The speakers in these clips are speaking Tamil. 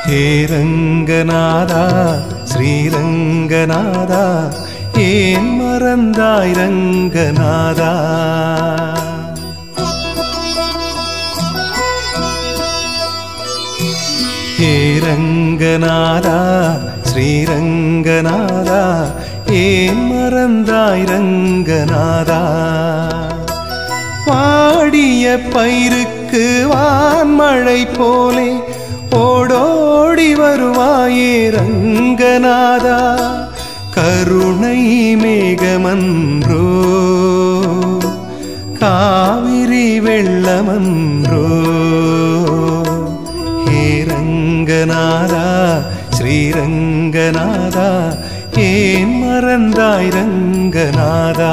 ஹே ரங்கநாதா ஸ்ரீரங்கநாதா ஏன் மறந்தாய் ரங்கநாதா ஹே ரங்கநாதா ஸ்ரீரங்கநாதா ஏன் மறந்தாய் ரங்கநாதா வாடிய பயிருக்கு வான்மழை போலே ஓடோடி வருவாயே ரங்கநாதா கருணை மேகமன்றோ காவிரி வெள்ளமன்றோ ஹே ரங்கநாதா ஸ்ரீரங்கநாதா ஏன் மறந்தாய் ரங்கநாதா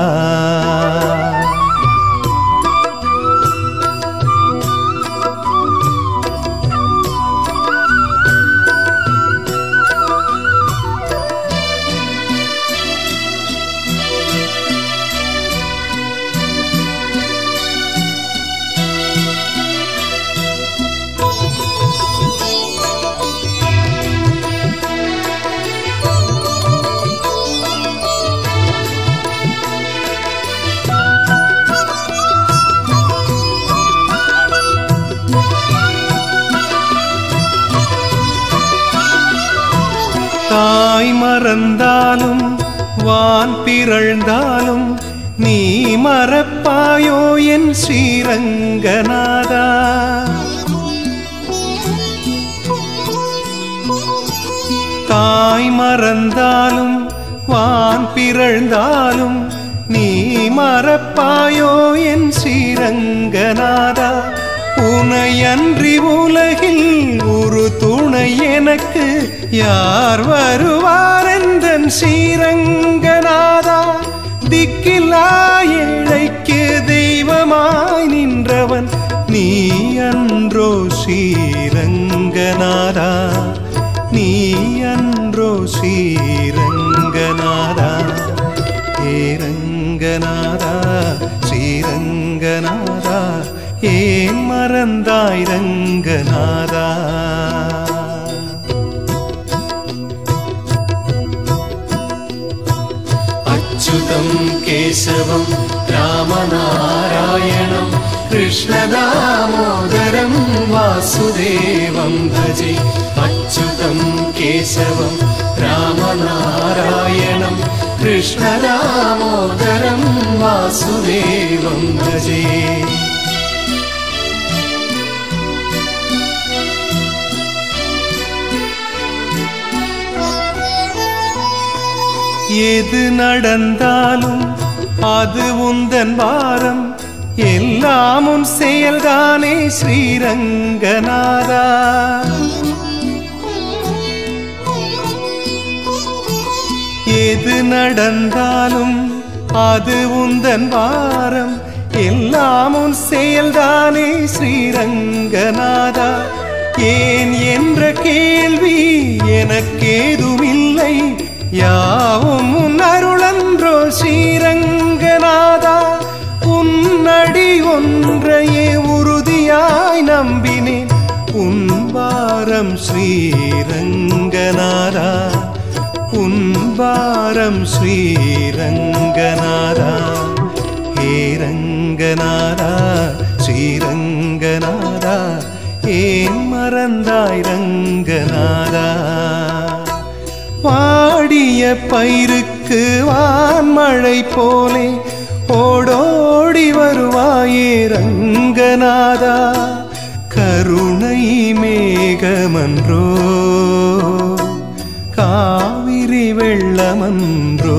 தாய் மறந்தாலும் வான் பிறழ்ந்தாலும் நீ மறப்பாயோ என் ஸ்ரீரங்கநாதா தாய் மறந்தாலும் வான் பிறழ்ந்தாலும் நீ மறப்பாயோ என் ஸ்ரீரங்கநாதா உனையன்றி உலகில் ஒரு துணை எனக்கு யார் வருவார் எந்தன் ஸ்ரீரங்கநாதா திக்கில்லா ஏழைக்கு தெய்வமாய் நின்றவன் நீ அன்றோ ஸ்ரீரங்கநாதா நீ அன்றோ ஸ்ரீரங்கநாதா ஹே ரங்கநாதா ஸ்ரீரங்கநாதா ஏன் மறந்தாய் ரங்கநாதா अच्युतं केशवं रामनारायणं कृष्णदामोदरं वासुदेवं भजे अच्युतं केशवं रामनारायणं कृष्णदामोदरं वासुदेवं भजे எது நடந்தாலும் அது உந்தன் வாரம் எல்லாம் உன் செயல்தானே ஸ்ரீரங்கநாதா எது நடந்தாலும் அது உந்தன் வாரம் எல்லாம் உன் செயல்தானே ஸ்ரீரங்கநாதா ஏன் என்ற கேள்வி எனக்கேதுமில்லை யாவும் உன் அருளன்றோ ஸ்ரீரங்கநாதா உன்னடி ஒன்றையே உறுதியாய் நம்பினேன் உன் வாரம் ஸ்ரீரங்கநாதா உன் வாரம் ஸ்ரீரங்கநாதா ஹே ரங்கநாதா ஸ்ரீரங்கநாதா ஏன் மறந்தாய் ரங்கநாதா பாடிய பயிருக்கு வான்மழை போலே ஓடோடி வருவாயே ரங்கநாதா கருணை மேகமன்றோ காவிரி வெள்ளமன்றோ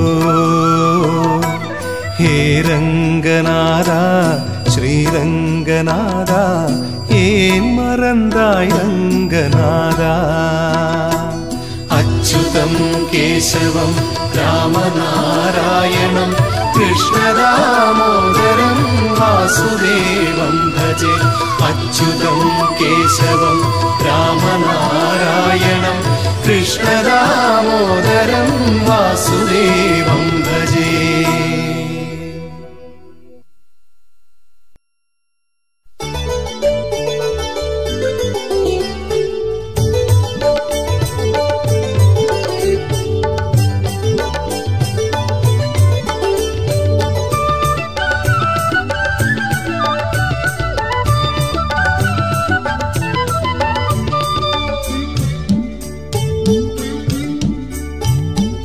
ஹே ரங்கநாதா ஸ்ரீரங்கநாதா ஏன் மறந்தாய் ரங்கநாதா अच्युतं केशवं रामनारायणं कृष्णदामोदरं वासुदेवं भजे अच्युतं केशवं रामनारायणं कृष्णदामोदरं वासुदेवं भजे Thank you.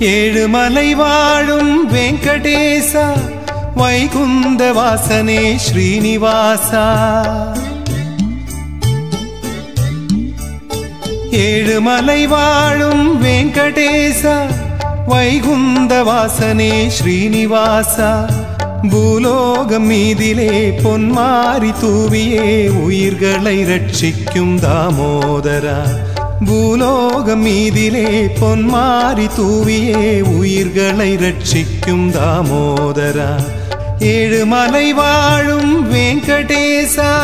ஏழுமலை வாழும் வெங்கடேசா வைகுந்த வாசனே ஸ்ரீனிவாசா ஏழுமலை வாழும் வெங்கடேசா வைகுந்த வாசனே ஸ்ரீனிவாசா பூலோகம் மீதிலே பொன்மாரி தூவியே உயிர்களை ரட்சிக்கும் தாமோதரா பூலோகம் மீதிலே பொன்மாரி தூவியே உயிர்களை ரட்சிக்கும் தாமோதரா ஏழுமலை வாழும் வெங்கடேசா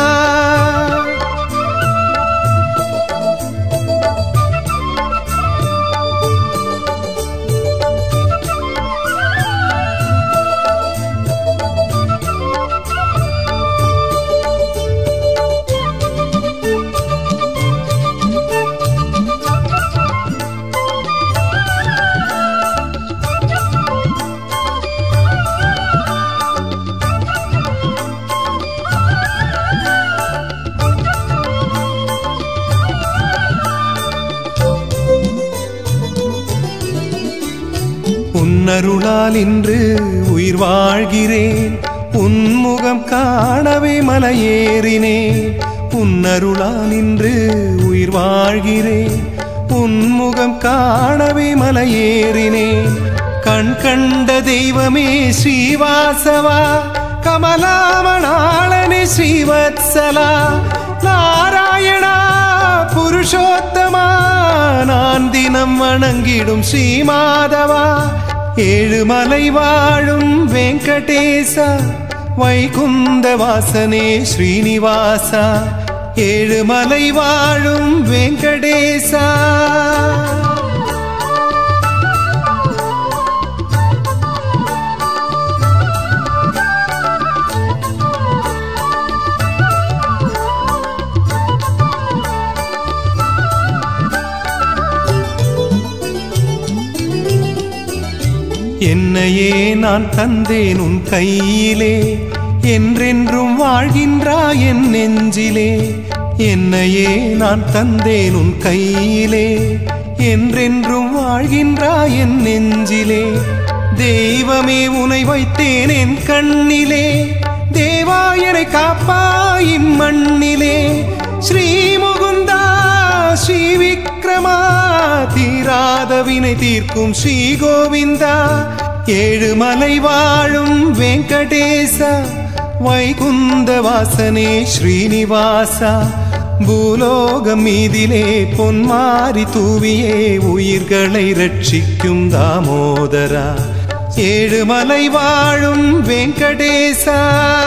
உன்னருளால் இன்று உயிர் வாழ்கிறேன் உன்முகம் காணவே மலையேறினேன் உன்னருளால் இன்று உயிர் வாழ்கிறேன் உன்முகம் காணவே மலையேறினேன் கண் கண்ட தெய்வமே ஸ்ரீவாசவா கமலாமணாளனே ஸ்ரீவத்சலா நாராயணா புருஷோத்தமா நான் தினம் வணங்கிடும் ஸ்ரீமாதவா ஏழுமலை வாழும் வெங்கடேசா வைகுந்த வாசனே ஸ்ரீனிவாசா ஏழுமலை வாழும் வெங்கடேசா என்னையே நான் தந்தேன் உன் கையிலே என்றென்றும் வாழ்கின்றாய் என் நெஞ்சிலே என்னையே நான் தந்தேன் உன் கையிலே என்றென்றும் வாழ்கின்றாய் என் நெஞ்சிலே தெய்வமே உனை வைத்தேன் என் கண்ணிலே தேவாயனை காப்பாய் இம்மண்ணிலே ஸ்ரீ முகுந்தா ஸ்ரீ விக்ரமா தீராத வினை தீர்க்கும் ஸ்ரீ கோவிந்தா ஏழுமலை வாழும் வெங்கடேசா வைகுந்த வாசனே ஸ்ரீனிவாசா பூலோகம் மீதிலே பொன்மாரி தூவியே உயிர்களை ரட்சிக்கும் தாமோதரா ஏழுமலை வாழும் வெங்கடேசா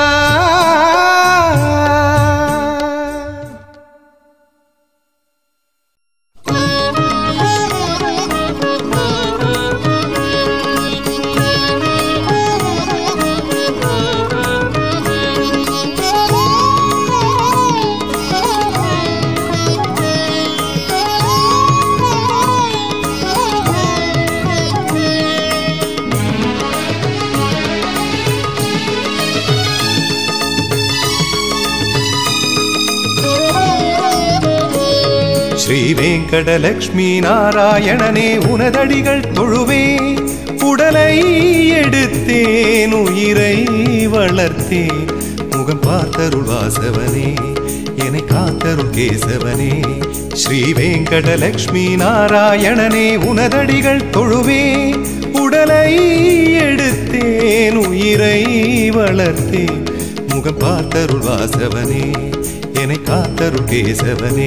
ஸ்ரீ வெங்கடலக்ஷ்மி நாராயணனே உனதடிகள் தொழுவே உடலை எடுத்தேன் உயிரை வளர்த்தேன் முகம் பார்த்தருள் வாசவனே என்னை காத்தருள் கேசவனே ஸ்ரீ வெங்கடலக்ஷ்மி நாராயணனே உனதடிகள் தொழுவே உடலை எடுத்தேன் உயிரை வளர்த்தேன் முகம் பார்த்தருள் வாசவனே என்னை காத்தருள் கேசவனே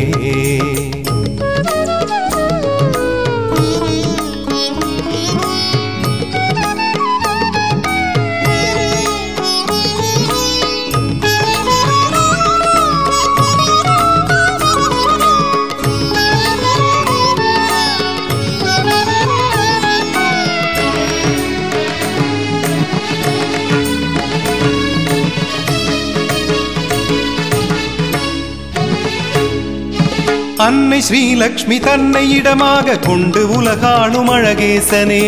அன்னை ஸ்ரீலக்ஷ்மி தன்னை இடமாக கொண்டு உலகாளும் அழகேசனே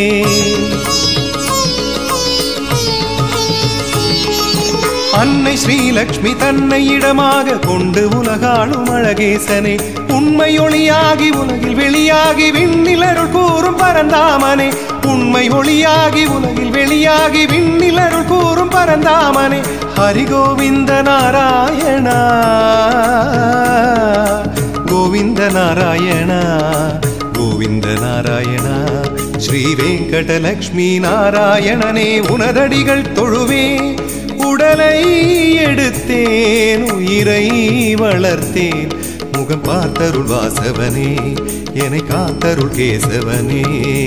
அன்னை ஸ்ரீலக்ஷ்மி தன்னை இடமாக கொண்டு உலகாளும் அழகேசனே உண்மை ஒளியாகி உலகில் வெளியாகி விண்ணிலருள் கூறும் பரந்தாமனே உண்மை ஒளியாகி உலகில் வெளியாகி விண்ணிலருள் கூறும் பரந்தாமனே ஹரிகோவிந்த நாராயணா கோவிந்த நாராயணா கோவிந்த நாராயணா ஸ்ரீ வெங்கடலக்ஷ்மி நாராயணனே உனதடிகள் தொழுவே உடலை எடுத்தேன் உயிரை வளர்த்தேன் முகம் பார்த்தருள் வாசவனே என்னை காத்தருள் கேசவனே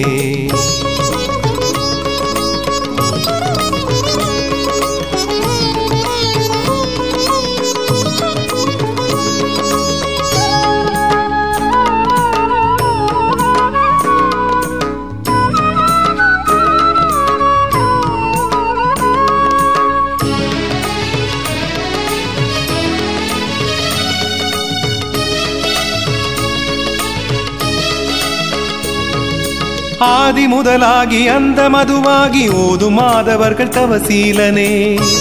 ஆதி முதலாகி அந்த மதுவாகி ஓதும் மாதவர்கள் தவசீலனே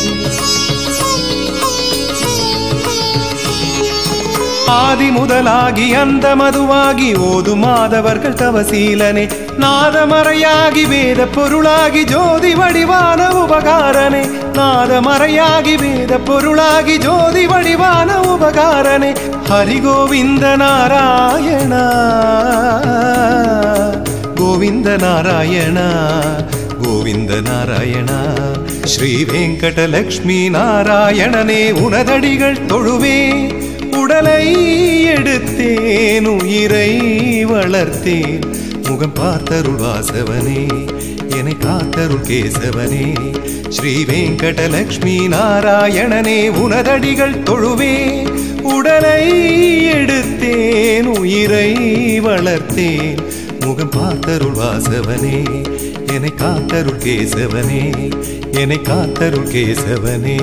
ஆதி முதலாகி அந்த மதுவாகி ஓதும் மாதவர்கள் தவசீலனே நாதமறையாகி வேத பொருளாகி ஜோதி வடிவான உபகாரனே நாதமறையாகி வேத பொருளாகி ஜோதி வடிவான உபகாரனே ஹரிகோவிந்த நாராயணா கோவிந்த நாராயணா கோவிந்த நாராயணா ஸ்ரீ வெங்கடலக்ஷ்மி நாராயணனே உனதடிகள் தொழுவே உடலை எடுத்தேன் உயிரை வளர்த்தேன் முகம் பார்த்தருள் வாசவனே என்னை காத்தருள் கேசவனே ஸ்ரீ வெங்கடலக்ஷ்மி நாராயணனே உனதடிகள் தொழுவே உடலை எடுத்தேன் உயிரை வளர்த்தேன் முகம் பார்த்தருள் வாசவனே என்னை காத்தருள் கேசவனே என்னை காத்தருள் கேசவனே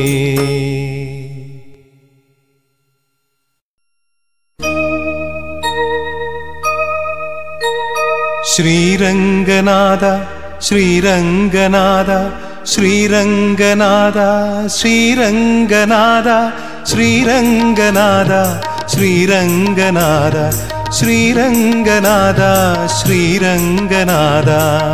ശ്രീരംഗനാഥ ശ്രീരംഗനാഥ ശ്രീരംഗനാഥ ശ്രീരംഗനാഥ ശ്രീരംഗനാഥ ശ്രീരംഗനാഥ ശ്രീരംഗനാഥ ശ്രീരംഗനാഥ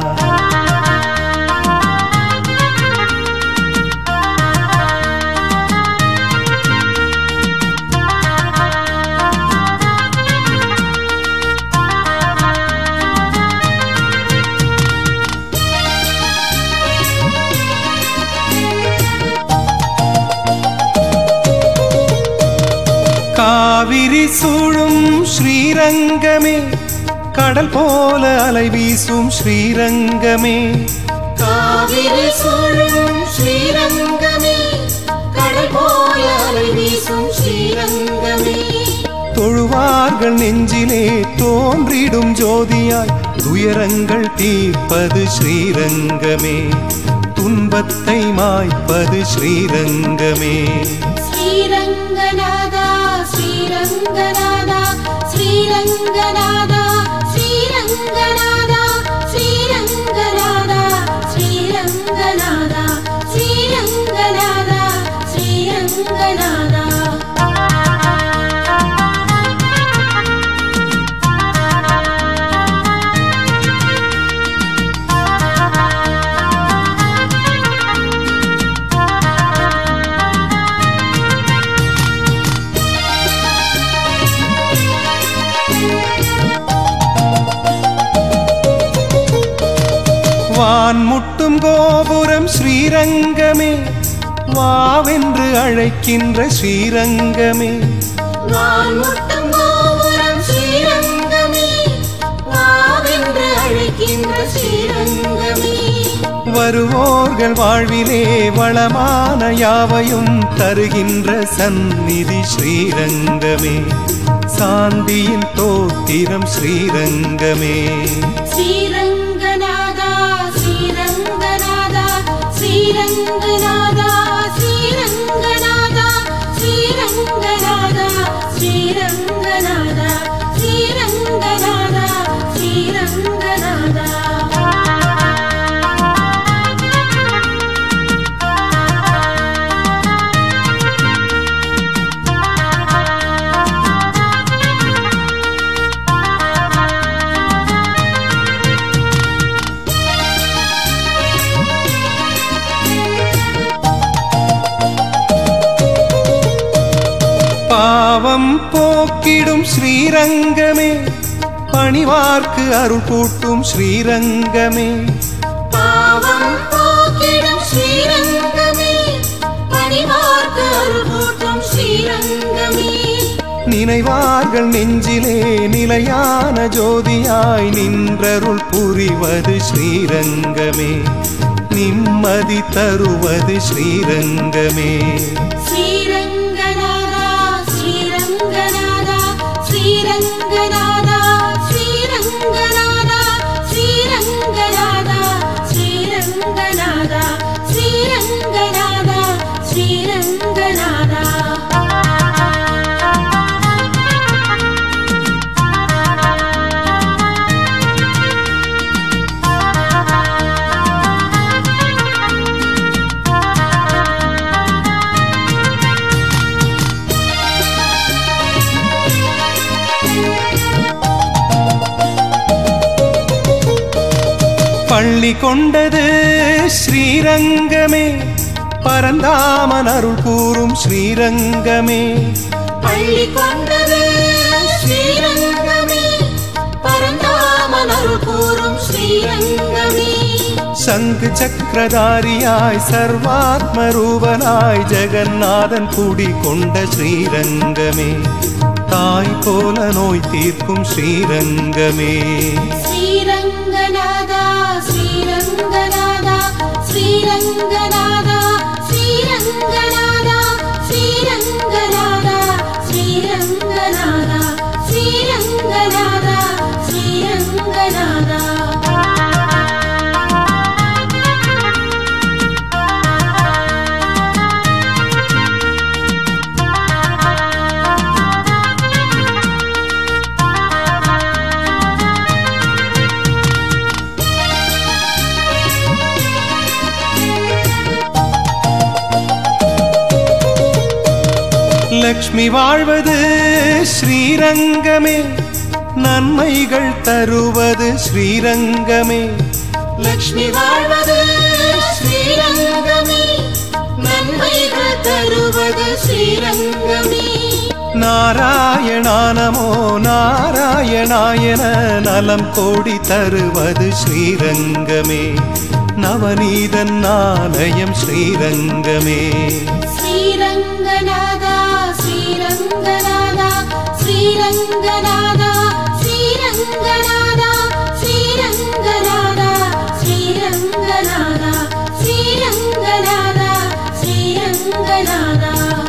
காவிரி சூழும் ஸ்ரீரங்கமே கடல் போல அலை வீசும் ஸ்ரீரங்கமே காவிரி சூழும் ஸ்ரீரங்கமே கடல் போல அலை வீசும் ஸ்ரீரங்கமே தொழுவார்கள் நெஞ்சிலே தோன்றிடும் ஜோதியாய் துயரங்கள் தீர்ப்பது ஸ்ரீரங்கமே துன்பத்தை மாய்ப்பது ஸ்ரீரங்கமே ஸ்ரீரங்கநாதா ஸ்ரீரங்கநாதா ஸ்ரீரங்கநாதா ஸ்ரீரங்கநாதா ஸ்ரீரங்கநாதா ஸ்ரீரங்கநாதா ஸ்ரீரங்கநாதா ஸ்ரீரங்கநாதா வான் முட்டும் கோபுரம் ஸ்ரீரங்கமே வாவென்று அழைக்கின்ற ஸ்ரீரங்கமே வான் முட்டும் கோபுரம் ஸ்ரீரங்கமே வாவென்று அழைக்கின்ற ஸ்ரீரங்கமே வருவோர்கள் வாழ்விலே வளமான யாவையும் தருகின்ற சந்நிதி ஸ்ரீரங்கமே சாந்தியின் தோத்திரம் ஸ்ரீரங்கமே ஸ்ரீரங்கநாதா ஸ்ரீரங்கநாதா ஸ்ரீரங்கநாதா ஸ்ரீரங்கநாதா ஸ்ரீரங்கநாதா ஸ்ரீரங்கநாதா ஸ்ரீரங்கநாதா ஸ்ரீரங்கநாதா போக்கிடும் ஸ்ரீரங்கமே பணிவார்க்கு அருள் கூட்டும் ஸ்ரீரங்கமே பாவம் போக்கிடும் ஸ்ரீரங்கமே பணிவார்க்கு அருள் கூட்டும் ஸ்ரீரங்கமே நினைவார்கள் நெஞ்சிலே நிலையான ஜோதியாய் நின்றருள் புரிவது ஸ்ரீரங்கமே நிம்மதி தருவது ஸ்ரீரங்கமே ஸ்ரீரங்கநாதா ஸ்ரீரங்கநாதா ஸ்ரீரங்கநாதா ஸ்ரீரங்கநாதா ஸ்ரீரங்கநாதா ஸ்ரீரங்கநாதா ஸ்ரீரங்கநாதா ஸ்ரீரங்கநாதா பள்ளி கொண்டது ஸ்ரீரங்கமே பரந்தாமன் அருள் கூறும் ஸ்ரீரங்கமே பள்ளி கொண்டது ஸ்ரீரங்கமே பரந்தாமன் அருள் கூறும் ஸ்ரீரங்கமே சங்கு சக்கரதாரியாய் சர்வாத்ம ரூபனாய் ஜெகநாதன் குடி கொண்ட ஸ்ரீரங்கமே தாய் போல நோய் தீர்க்கும் ஸ்ரீரங்கமே ஸ்ரீரங்கநாதா ஸ்ரீரங்கநாதா ஸ்ரீரங்கநாதா ஸ்ரீரங்கநாதா ஸ்ரீரங்கநாதா ஸ்ரீரங்கநாதா ஸ்ரீரங்கநாதா ஸ்ரீரங்கநாதா லக்ஷ்மி வாழ்வது ஸ்ரீரங்கமே நன்மைகள் தருவது ஸ்ரீரங்கமே லக்ஷ்மி வாழ்வது ஸ்ரீரங்கமே நன்மைகள் தருவது ஸ்ரீரங்கமே நாராயணா நமோ நாராயணாயன நலம் கோடி தருவது ஸ்ரீரங்கமே நவநீதன் ஆலயம் ஸ்ரீரங்கமே ஸ்ரீரங்கநாதா ஸ்ரீரங்கநாதா ஸ்ரீரங்கநாதா ஸ்ரீரங்கநாதா ஸ்ரீரங்கநாதா ஸ்ரீரங்கநாதா ஸ்ரீரங்கநாதா ஸ்ரீரங்கநாதா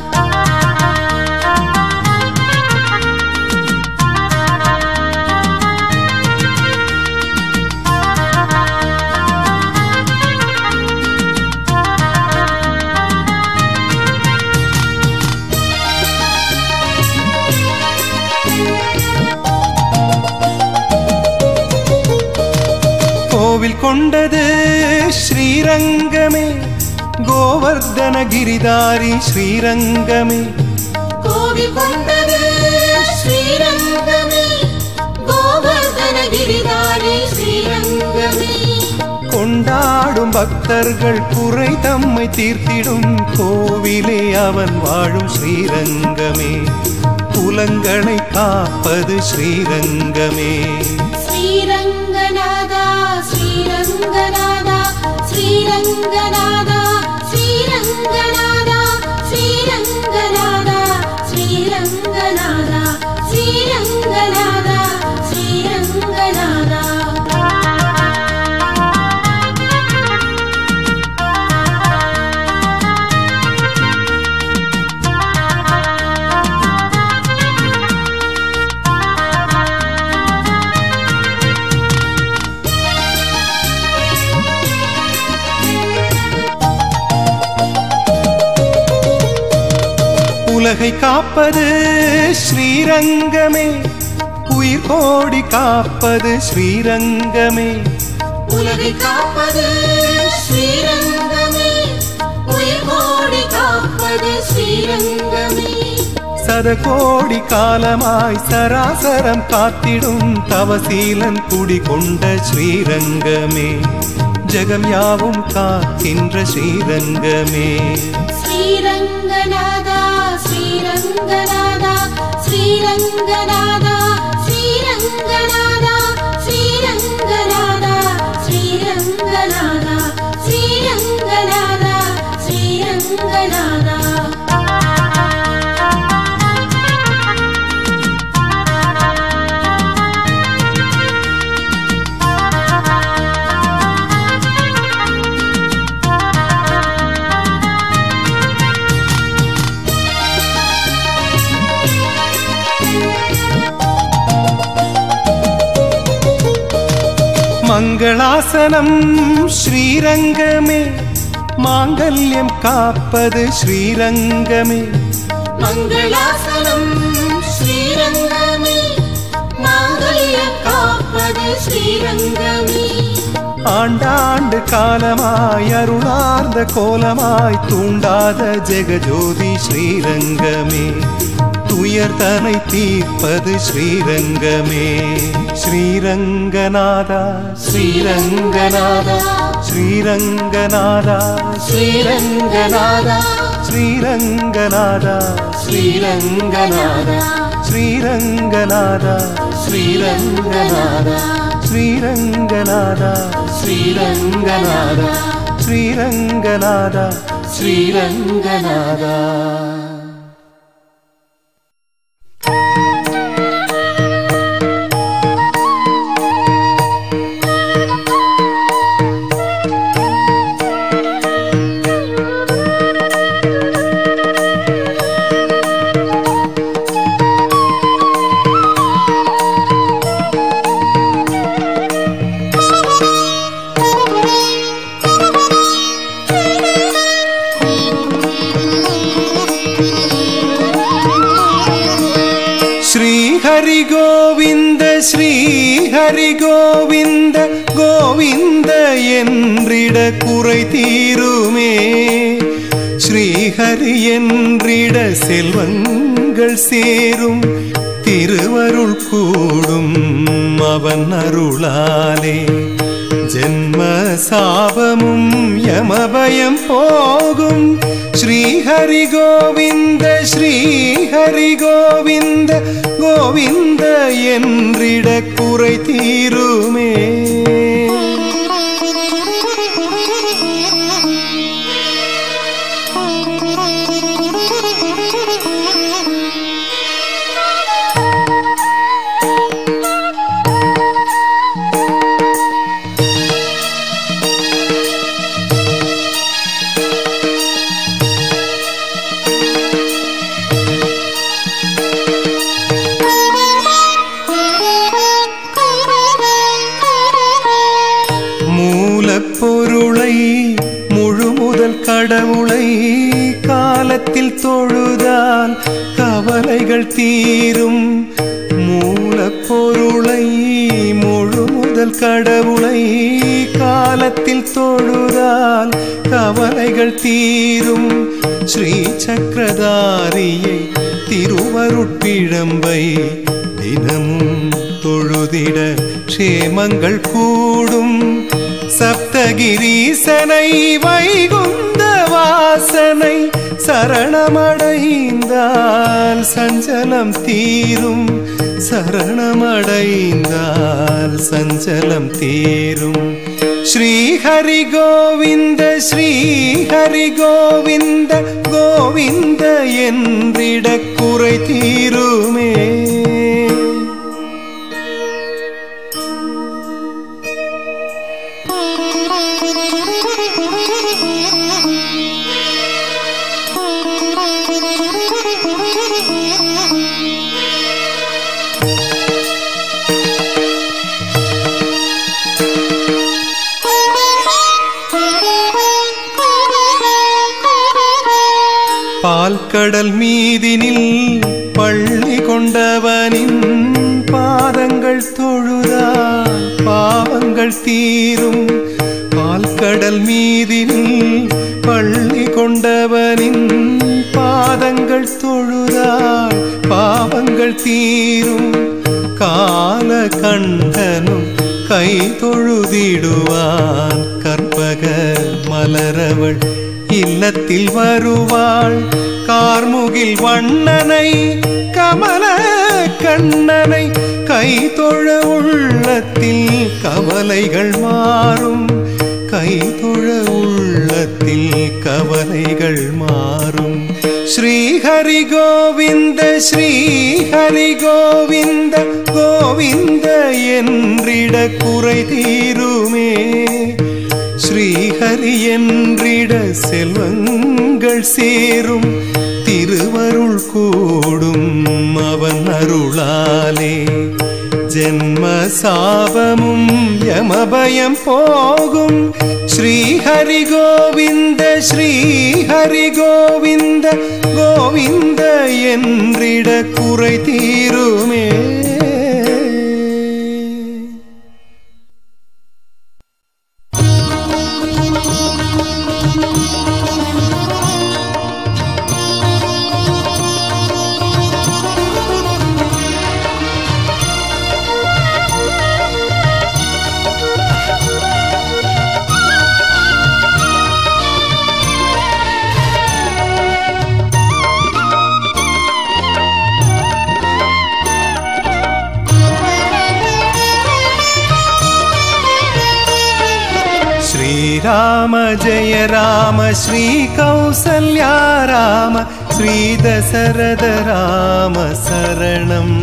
கோவில் கொண்டது ஸ்ரீரங்கமே கோவர்தன கிரிதாரி ஸ்ரீரங்கமே கோவில் கொண்டது ஸ்ரீரங்கமே கோவர்தன கிரிதாரி ஸ்ரீரங்கமே கொண்டாடும் பக்தர்கள் குறை தம்மை தீர்த்திடும் கோவிலே அவன் வாழும் ஸ்ரீரங்கமே குலங்களை காப்பது ஸ்ரீரங்கமே ஸ்ரீரங்கநாதா ஸ்ரீரங்கநாதா ஸ்ரீரங்கநாதா ஸ்ரீரங்கநாதா ஸ்ரீரங்கநாதா ஸ்ரீரங்கநாதா ஸ்ரீரங்கநாதா ஸ்ரீரங்கநாதா உலகை காப்பது ஸ்ரீரங்கமே உயிர் கோடி காப்பது ஸ்ரீரங்கமே உலகை காப்பது ஸ்ரீரங்கமே உயிர் கோடி காப்பது ஸ்ரீரங்கமே சதகோடி காலமாய் சராசரம் காத்திடும் தவசீலன் குடி கொண்ட ஸ்ரீரங்கமே ஜெகம் யாவும் காக்கின்ற ஸ்ரீரங்கமே ஸ்ரீரங்கநாதா ஸ்ரீரங்கநாதா ஸ்ரீ ஸ்ரீரங்கநாதா ஸ்ரீரங்கநாதா ஸ்ரீரங்கநாதா ஸ்ரீரங்கநாதா ஸ்ரீரங்கநாதா ஸ்ரீரங்கநாதா மங்களாசனம் ஸ்ரீரங்கமே மாங்கல்யம் காப்பது ஸ்ரீரங்கமே மங்களாசனம் ஸ்ரீரங்கமே மாங்கல்யம் காப்பது ஸ்ரீரங்கமே ஆண்டாண்டு காலமாய் அருளார்ந்த கோலமாய் தூண்டாத ஜெகஜோதி ஸ்ரீரங்கமே துயர்தனை தீர்ப்பது ஸ்ரீரங்கமே ஸ்ரீரங்கநாதா ஸ்ரீரங்கநாதா ஸ்ரீரங்கநாதா ஸ்ரீரங்கநாதா ஸ்ரீரங்கநாதா ஸ்ரீரங்கநாதா ஸ்ரீரங்கநாதா ஸ்ரீரங்கநாதா ஸ்ரீரங்கநாதா ஸ்ரீரங்கநாதா ஸ்ரீரங்கநாதா ஸ்ரீரங்கநாதா ஸ்ரீஹரி கோவிந்த ஸ்ரீஹரி கோவிந்த கோவிந்த என்றிட குறை தீருமே ஸ்ரீஹரி என்றிட செல்வங்கள் சேரும் திருவருள் கூடும் அவன் அருளாலே ஜென்ம சாபமும் யமபயம் போகும் ஸ்ரீஹரி கோவிந்த ஸ்ரீஹரி கோவிந்த கோவிந்த என்றிட குறை தீருமே மூலப்பொருளை முழு முதல் கடவுளை காலத்தில் தொழுதால் கவலைகள் தீரும் மூலப்பொருளை முழு முதல் கடவுளை காலத்தில் தொழுதால் கவலைகள் தீரும் ஸ்ரீ சக்கரதாரியை திருவருட்பிழம்பை தினமும் தொழுதிட க்ஷேமங்கள் கூடும் சப்தகிரீசனை வைகுந்த வாசனை சரணமடைந்தால் சஞ்சலம் தீரும் சரணமடைந்தால் சஞ்சலம் தீரும் ஸ்ரீஹரி கோவிந்த ஸ்ரீஹரி கோவிந்த கோவிந்த என்றிட குறை தீருமே பால்கடல் மீதினில் பள்ளி கொண்டவனின் பாதங்கள் தொழுதால் பாவங்கள் தீரும் பால்கடல் மீதினில் பள்ளி கொண்டவனின் பாதங்கள் தொழுதால் பாவங்கள் தீரும் கால கண்டனும் கை தொழுதிடுவான் கற்பக மலரவள் இல்லத்தில் வருவாள் கார்முகில் வண்ணனை கமல கண்ணனை கை தொழ உள்ளத்தில் கவலைகள் மாறும் கை தொழ உள்ளத்தில் கவலைகள் மாறும் ஸ்ரீஹரி கோவிந்த ஸ்ரீஹரி கோவிந்த கோவிந்த என்றிட குறை தீருமே ஸ்ரீஹரி என்றிட செல்வங்கள் சேரும் திருவருள் கூடும் அவன் அருளாலே ஜென்ம சாபமும் யமபயம் போகும் ஸ்ரீஹரி கோவிந்த ஸ்ரீஹரி கோவிந்த கோவிந்த என்றிட குறை தீருமே श्रीराम जय राम श्रीकौसल्या राम श्रीदशरथ राम शरणम्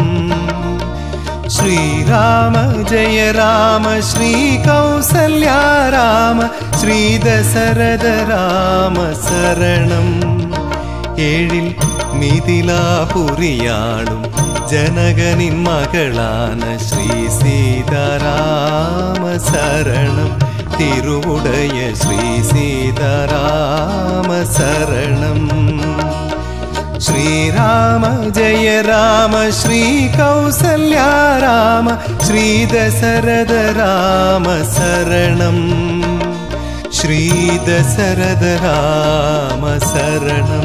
श्रीराम जय राम श्रीकौसल्या राम श्रीदशरथ राम शरणम् ഏഴിൽ മിഥിലാപുരിയാളും ജനകനിൻ മകളാണ് ശ്രീ സീതാരാമ ശരണം തിരുവുടയ ശ്രീ സീതാരാമ ശരണം ശ്രീരാമ ജയ രാമ ശ്രീ കൗസല്യ രാമ ശ്രീ ദശരഥ രാമ ശരണം ശ്രീ ദശരഥ രാമ ശരണം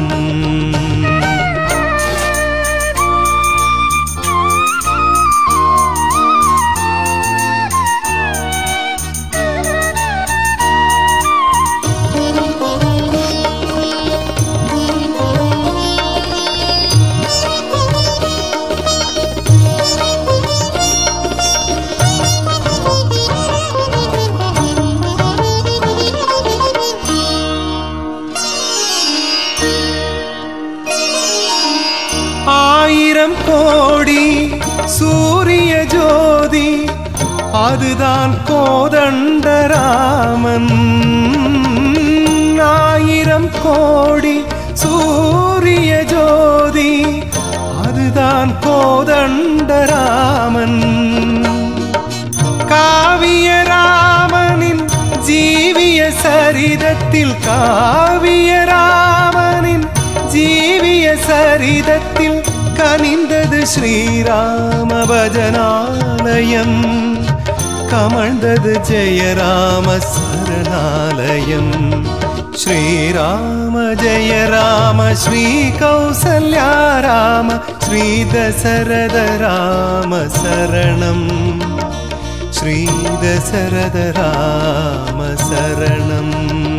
ஆயிரம் கோடி சூரிய ஜோதி அதுதான் கோதண்டராமன் ஆயிரம் கோடி சூரிய ஜோதி அதுதான் கோதண்டராமன் காவியராமனின் ஜீவிய சரிதத்தில் காவியராமனின் ஜீவிய சரிதத்தில் கனிந்தது ஸ்ரீராம பஜனாலயம் கமழ்ந்தது ஜெயராம சரணாலயம் ஸ்ரீராம ஜெய ராம ஸ்ரீ கௌசல்யா ராம ஸ்ரீ தசரத ராம சரணம் ஸ்ரீ தசரத ராம சரணம்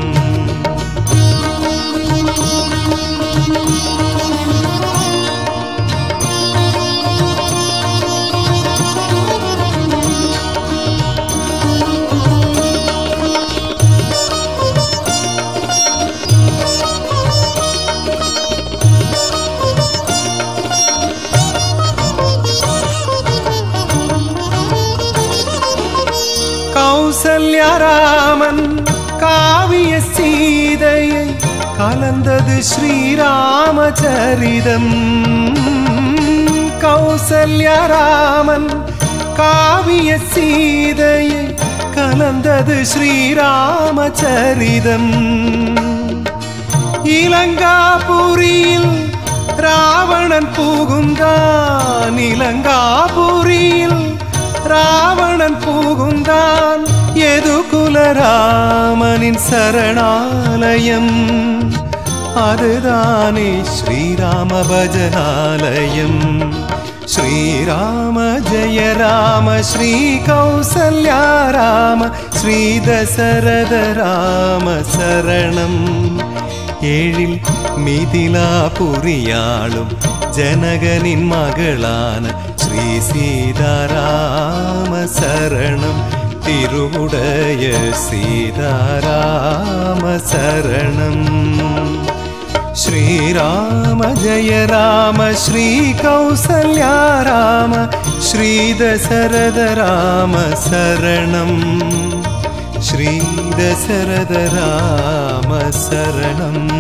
கௌசல்யராமன் காவிய சீதையை கலந்தது ஸ்ரீராமச்சரிதம் கௌசல்யராமன் காவிய சீதையை கலந்தது ஸ்ரீராமச்சரிதம் இலங்காபுரியில் ராவணன் புகுந்தான் இலங்காபுரியில் ராவணன் புகுந்தான் எதுகுலராமனின் சரணாலயம் அதுதானே ஸ்ரீராம பஜனாலயம் ஸ்ரீராம ஜெய ராம ஸ்ரீ கௌசல்யா ராம ஸ்ரீ தசரத ராம சரணம் ഏഴിൽ മിഥിലാപുരിയാളും ജനകനിൻ മകളാണ് ശ്രീ ஸ்ரீ சீதாராம சரணம் திருவுடைய சீதாராம சரணம் श्रीराम जय राम श्रीकौसल्या राम श्रीदशरथ राम शरणम् श्रीदशरथ राम शरणम्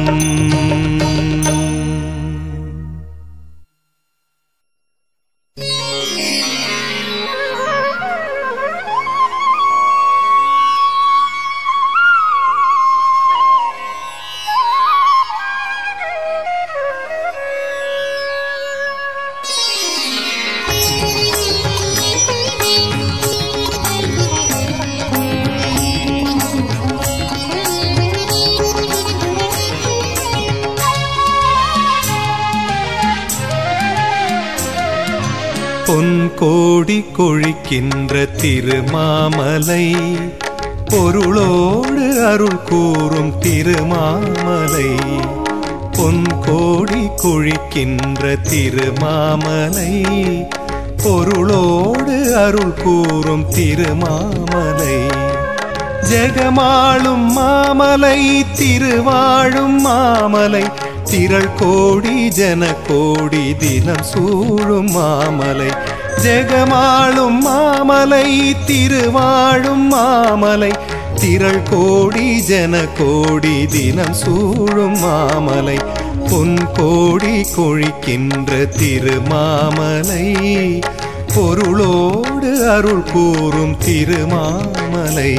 பொன்கோடி கொழிக்கின்ற திருமாமலை பொருளோடு அருள் கூறும் திருமாமலை பொன்கோடி கொழிக்கின்ற திருமாமலை பொருளோடு அருள் கூறும் திருமாமலை ஜெகமாளும் மாமலை திருவாழும் மாமலை திரள் கோடி ஜன கோடி தினம் சூழும் மாமலை ஜெகமாளும் மாமலை திருவாழும் மாமலை திரள் கோடி ஜன கோடி தினம் சூழும் மாமலை பொன் கோடி கொழிக்கின்ற திருமாமலை பொருளோடு அருள் கூறும் திருமாமலை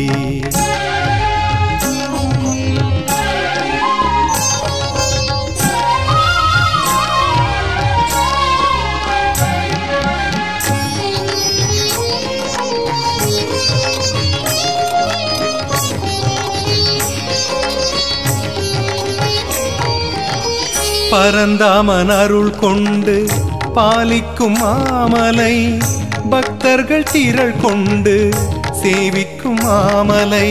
பரந்தாமன் அருள் கொண்டு பாலிக்கும் மாமலை பக்தர்கள் திரள் கொண்டு சேவிக்கும் மாமலை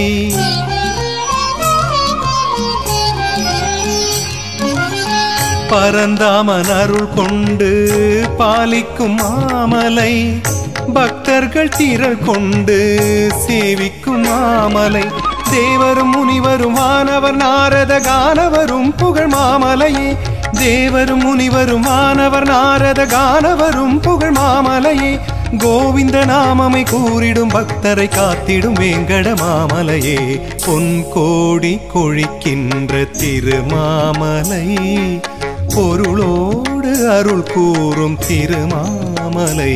பரந்தாமன் அருள் கொண்டு பாலிக்கும் மாமலை பக்தர்கள் திரள் கொண்டு சேவிக்கும் மாமலை தேவரும் முனிவரும் வானவர் நாரத கானவரும் புகழ் மாமலையே தேவரும் முனிவரும் வானவர் நாரத கானவரும் புகழ் மாமலையே கோவிந்த நாமமை கூறிடும் பக்தரை காத்திடும் வேங்கட மாமலையே பொன் கோடி கொழிக்கின்ற திருமாமலை பொருளோடு அருள் கூறும் திருமாமலை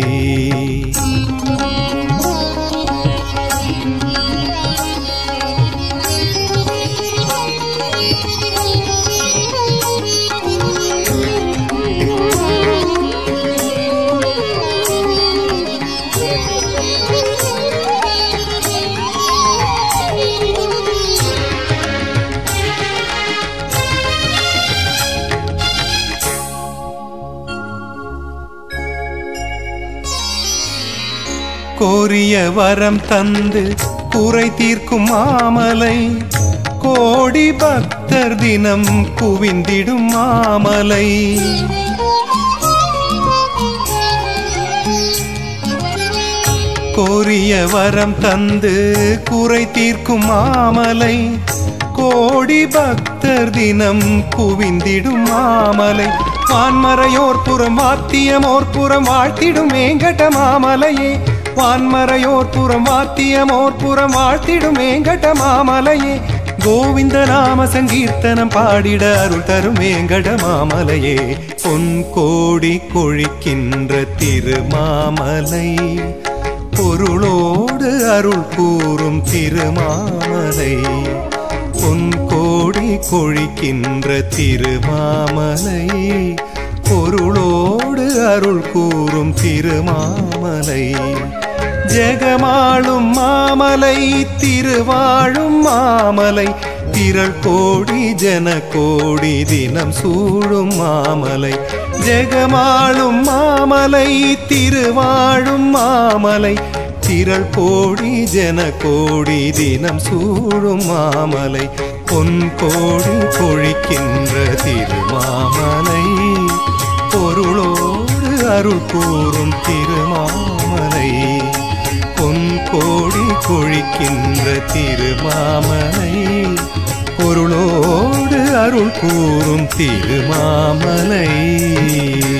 கோரிய வரம் தந்து குறை தீர்க்கும் மாமலை கோடி பக்தர் தினம் குவிந்திடும் மாமலை கோரிய வரம் தந்து குறை தீர்க்கும் மாமலை கோடி பக்தர் தினம் குவிந்திடும் மாமலை வான்மறையோர் புறம் வாத்தியமோர் புறம் வாழ்த்திடும் வேங்கட மாமலையே வான்மறையோர் புறம் வாத்தியமோர் புறம் வாழ்த்திடும் வேங்கட மாமலையே கோவிந்த நாம சங்கீர்த்தனம் பாடிட அருள் தரும் வேங்கட மாமலையே பொன் கோடி கொழிக்கின்ற திருமாமலை பொருளோடு அருள் கூறும் திருமாமலை பொன் கோடி கொழிக்கின்ற திருமாமலை பொருளோடு அருள் கூறும் திருமாமலை ஜெகமாளும் மாமலை திருவாழும் மாமலை திரள் கோடி ஜன கோடி தினம் சூழும் மாமலை ஜெகமாளும் மாமலை திருவாழும் மாமலை திரள் கோடி ஜன கோடி தினம் சூழும் மாமலை பொன் கோடி கொழிக்கின்ற திருமாமலை பொருளோடு அருள் கூறும் திருமாமலை பொன் கோடி கொழிக்கின்ற திருமாமலை பொருளோடு அருள் கூறும் திருமாமலை